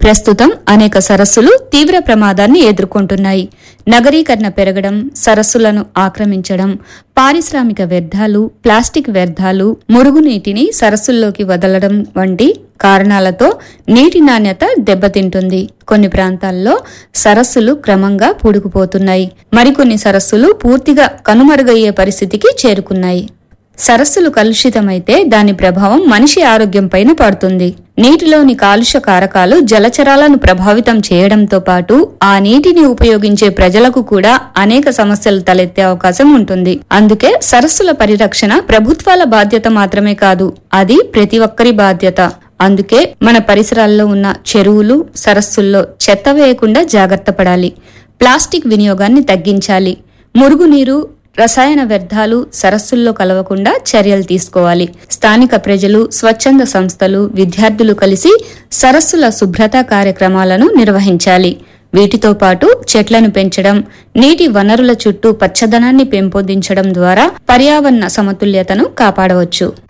ప్రస్తుతం అనేక సరస్సులు తీవ్ర ప్రమాదాన్ని ఎదుర్కొంటున్నాయి నగరీకరణ పెరగడం సరస్సులను ఆక్రమించడం పారిశ్రామిక వ్యర్థాలు ప్లాస్టిక్ వ్యర్థాలు మురుగునీటిని సరస్సుల్లోకి వదలడం వంటి కారణాలతో నీటి నాణ్యత దెబ్బతింటుంది కొన్ని ప్రాంతాల్లో సరస్సులు క్రమంగా పూడుకుపోతున్నాయి మరికొన్ని సరస్సులు పూర్తిగా కనుమరుగయ్యే పరిస్థితికి చేరుకున్నాయి సరస్సులు కలుషితమైతే దాని ప్రభావం మనిషి ఆరోగ్యంపైన పడుతుంది నీటిలోని కాలుష్య కారకాలు జలచరాలను ప్రభావితం చేయడంతో పాటు ఆ నీటిని ఉపయోగించే ప్రజలకు కూడా అనేక సమస్యలు తలెత్తే అవకాశం ఉంటుంది అందుకే సరస్సుల పరిరక్షణ ప్రభుత్వాల బాధ్యత మాత్రమే కాదు అది ప్రతి ఒక్కరి బాధ్యత అందుకే మన పరిసరాల్లో ఉన్న చెరువులు సరస్సుల్లో చెత్త వేయకుండా జాగ్రత్త పడాలి ప్లాస్టిక్ వినియోగాన్ని తగ్గించాలి మురుగునీరు రసాయన వ్యర్థాలు సరస్సుల్లో కలవకుండా చర్యలు తీసుకోవాలి స్థానిక ప్రజలు స్వచ్ఛంద సంస్థలు విద్యార్థులు కలిసి సరస్సుల శుభ్రత కార్యక్రమాలను నిర్వహించాలి వీటితో పాటు చెట్లను పెంచడం నీటి వనరుల చుట్టూ పచ్చదనాన్ని పెంపొందించడం ద్వారా పర్యావరణ సమతుల్యతను కాపాడవచ్చు